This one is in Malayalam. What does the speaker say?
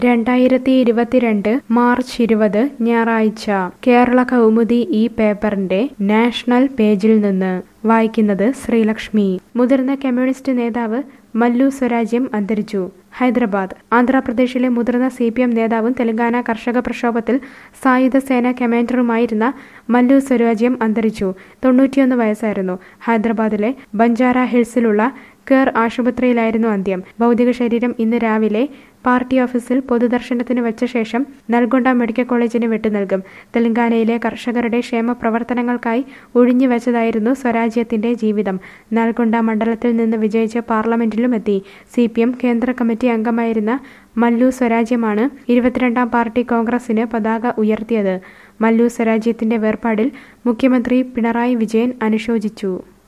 രണ്ടായിരത്തി ഇരുപത്തിരണ്ട് മാർച്ച് ഇരുപത് ഞായറാഴ്ച കേരള കൗമുദി ഈ പേപ്പറിന്റെ നാഷണൽ പേജിൽ നിന്ന് വായിക്കുന്നത് ശ്രീലക്ഷ്മി മുതിർന്ന കമ്മ്യൂണിസ്റ്റ് നേതാവ് മല്ലു സ്വരാജ്യം അന്തരിച്ചു ഹൈദരാബാദ് ആന്ധ്രാപ്രദേശിലെ മുതിർന്ന സി പി എം നേതാവും തെലങ്കാന കർഷക പ്രക്ഷോഭത്തിൽ സായുധ സേന കമാൻഡറുമായിരുന്ന മല്ലു സ്വരാജ്യം അന്തരിച്ചു തൊണ്ണൂറ്റിയൊന്ന് വയസ്സായിരുന്നു ഹൈദരാബാദിലെ ബഞ്ചാര ഹിൽസിലുള്ള കെയർ ആശുപത്രിയിലായിരുന്നു അന്ത്യം ഭൗതിക ശരീരം ഇന്ന് രാവിലെ പാർട്ടി ഓഫീസിൽ പൊതുദർശനത്തിന് വെച്ച ശേഷം നൽഗൊണ്ട മെഡിക്കൽ കോളേജിന് വിട്ടു നൽകും തെലങ്കാനയിലെ കർഷകരുടെ ക്ഷേമ പ്രവർത്തനങ്ങൾക്കായി ഒഴിഞ്ഞു വെച്ചതായിരുന്നു സ്വരാജ്യത്തിന്റെ ജീവിതം നൽഗൊണ്ട മണ്ഡലത്തിൽ നിന്ന് വിജയിച്ച് പാർലമെന്റിലും എത്തി സി പി എം കേന്ദ്ര കമ്മിറ്റി അംഗമായിരുന്ന മല്ലു സ്വരാജ്യമാണ് ഇരുപത്തിരണ്ടാം പാർട്ടി കോൺഗ്രസിന് പതാക ഉയർത്തിയത് മല്ലു സ്വരാജ്യത്തിന്റെ വേർപാടിൽ മുഖ്യമന്ത്രി പിണറായി വിജയൻ അനുശോചിച്ചു